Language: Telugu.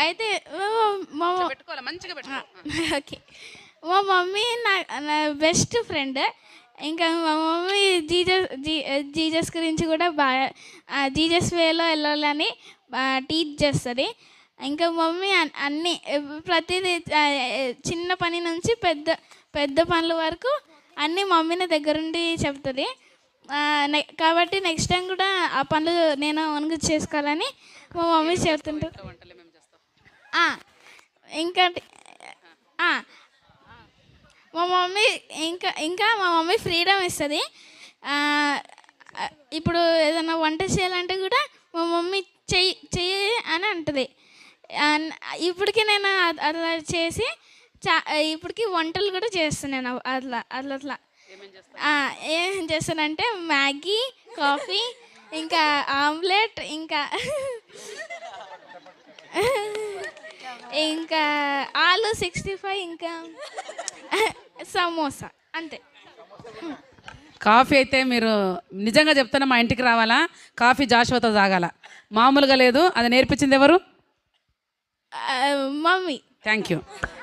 అయితే మా పెట్టుకోవాలి మంచిగా పెట్టుకో ఓకే మా మమ్మీ నా నా బెస్ట్ ఫ్రెండ్ ఇంకా మా మమ్మీ జీజస్ జీ జీజస్ గురించి కూడా బాగా ఆ, జీజస్ వేలో వెళ్ళాలని టీచ్ చేస్తుంది ఇంకా మమ్మీ అన్- అన్ని ప్రతిదీ ఆ, చిన్న పని నుంచి పెద్ద పెద్ద పనుల వరకు అన్నీ మమ్మీని దగ్గరుండి చెప్తుంది ఆ, నె- కాబట్టి నెక్స్ట్ టైం కూడా ఆ పనులు నేను ఓన్గా చేసుకోవాలని మా మమ్మీ చెప్తుంటారు వంటలు మేము చేస్తాం ఆ, ఇంకోటి ఆ, మా మమ్మీ ఇంకా ఇంకా మా మమ్మీ ఫ్రీడమ్ ఇస్తుంది ఇప్పుడు ఏదైనా వంట చేయాలంటే కూడా మా మమ్మీ చెయ్యి చెయ్యి అని అంటుంది ఆ, ఇప్పటికి నేను అ- అట్లా చేసి చా ఇప్పటికి వంటలు కూడా చేస్తున్నాను అట్లా అట్లా అట్లా ఆ, ఏం చేస్తానంటే మ్యాగీ కాఫీ ఇంకా ఆమ్లెట్ ఇంకా ఇంకా ఆలు సిక్స్టీ ఫైవ్ ఇంకా సమోసా అంతే కాఫీ అయితే మీరు నిజంగా చెప్తున్నా మా ఇంటికి రావాలా కాఫీ జాషువతో తాగాల మామూలుగా లేదు అది నేర్పించింది ఎవరు ఆ, మమ్మీ థ్యాంక్ యూ